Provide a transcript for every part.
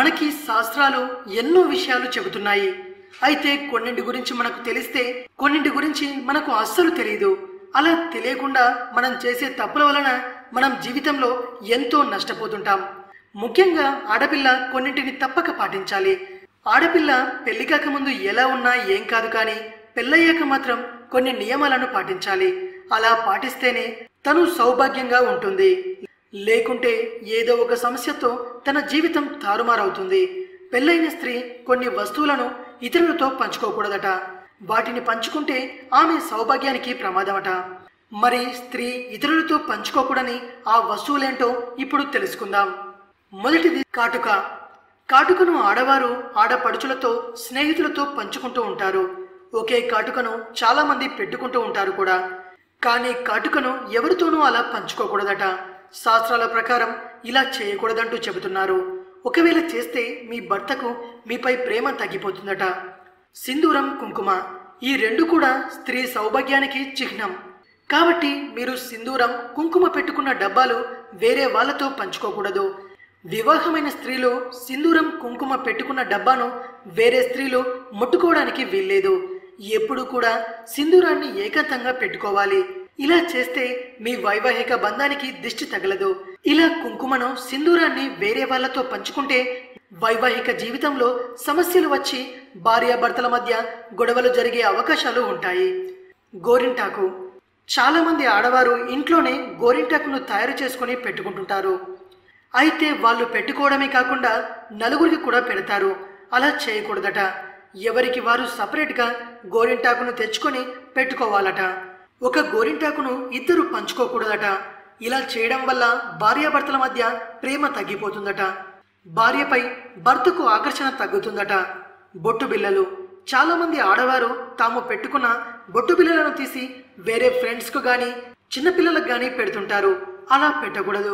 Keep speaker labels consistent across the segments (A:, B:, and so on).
A: మనకి శాస్త్రాలు ఎన్నో విషయాలు చెబుతున్నాయి అయితే కొన్నింటి గురించి మనకు తెలిస్తే కొన్నింటి గురించి మనకు అస్సలు తెలియదు అలా తెలియకుండా మనం చేసే తప్పుల వలన మనం జీవితంలో ఎంతో నష్టపోతుంటాం ముఖ్యంగా ఆడపిల్ల కొన్నింటిని తప్పక పాటించాలి ఆడపిల్ల పెళ్లి కాకముందు ఎలా ఉన్నా ఏం కాదు కానీ పెళ్ళయ్యాక మాత్రం కొన్ని నియమాలను పాటించాలి అలా పాటిస్తేనే తను సౌభాగ్యంగా ఉంటుంది లేకుంటే ఏదో ఒక సమస్యతో తన జీవితం తారుమారవుతుంది పెళ్ళైన స్త్రీ కొన్ని వస్తువులను ఇతరులతో పంచుకోకూడదట వాటిని పంచుకుంటే ఆమె సౌభాగ్యానికి ప్రమాదమట మరి స్త్రీ ఇతరులతో పంచుకోకూడని ఆ వస్తువులేంటో ఇప్పుడు తెలుసుకుందాం మొదటిది కాటుక కాటుకను ఆడవారు ఆడపడుచులతో స్నేహితులతో పంచుకుంటూ ఉంటారు ఒకే కాటుకను చాలా మంది పెట్టుకుంటూ ఉంటారు కూడా కానీ కాటుకను ఎవరితోనూ అలా పంచుకోకూడదట శాస్త్రాల ప్రకారం ఇలా చేయకూడదంటూ చెబుతున్నారు ఒకవేళ చేస్తే మీ భర్తకు మీపై ప్రేమ తగ్గిపోతుందట సింధూరం కుంకుమ ఈ రెండు కూడా స్త్రీ సౌభాగ్యానికి చిహ్నం కాబట్టి మీరు సింధూరం కుంకుమ పెట్టుకున్న డబ్బాలు వేరే వాళ్ళతో పంచుకోకూడదు వివాహమైన స్త్రీలు సింధూరం కుంకుమ పెట్టుకున్న డబ్బాను వేరే స్త్రీలు ముట్టుకోవడానికి వీల్లేదు ఎప్పుడు కూడా సింధూరాన్ని ఏకాంతంగా పెట్టుకోవాలి ఇలా చేస్తే మీ వైవాహిక బంధానికి దిష్టి తగలదు ఇలా కుంకుమను సింధూరాన్ని వేరే వాళ్ళతో పంచుకుంటే వైవాహిక జీవితంలో సమస్యలు వచ్చి భార్యాభర్తల మధ్య గొడవలు జరిగే అవకాశాలు ఉంటాయి గోరింటాకు చాలా మంది ఆడవారు ఇంట్లోనే గోరింటాకును తయారు చేసుకొని పెట్టుకుంటుంటారు అయితే వాళ్ళు పెట్టుకోవడమే కాకుండా నలుగురికి కూడా పెడతారు అలా చేయకూడదట ఎవరికి వారు సపరేట్గా గోరింటాకును తెచ్చుకొని పెట్టుకోవాలట ఒక గోరింటాకును ఇద్దరు పంచుకోకూడదట ఇలా చేయడం వల్ల భార్యాభర్తల మధ్య ప్రేమ తగ్గిపోతుందట భార్యపై భర్తకు ఆకర్షణ తగ్గుతుందట బొట్టు బిల్లలు చాలా మంది ఆడవారు తాము పెట్టుకున్న బొట్టు బిల్లలను తీసి వేరే ఫ్రెండ్స్కు గాని చిన్నపిల్లలకు గాని పెడుతుంటారు అలా పెట్టకూడదు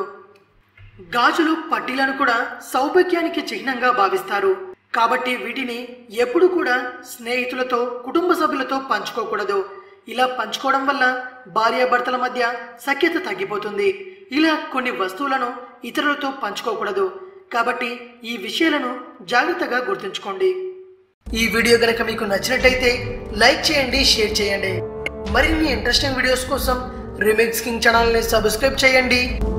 A: గాజులు పట్టీలను కూడా సౌభాగ్యానికి చిహ్నంగా భావిస్తారు కాబట్టి వీటిని ఎప్పుడు కూడా స్నేహితులతో కుటుంబ సభ్యులతో పంచుకోకూడదు ఇలా పంచుకోవడం వల్ల భార్యాభర్తల మధ్య సఖ్యత తగ్గిపోతుంది ఇలా కొన్ని వస్తువులను ఇతరులతో పంచుకోకూడదు కాబట్టి ఈ విషయాలను జాగ్రత్తగా గుర్తుంచుకోండి ఈ వీడియో గనక మీకు నచ్చినట్టయితే లైక్ చేయండి షేర్ చేయండి మరిన్ని ఇంట్రెస్టింగ్ వీడియోస్ కోసం రిమిక్స్ కింగ్ ఛానల్ని సబ్స్క్రైబ్ చేయండి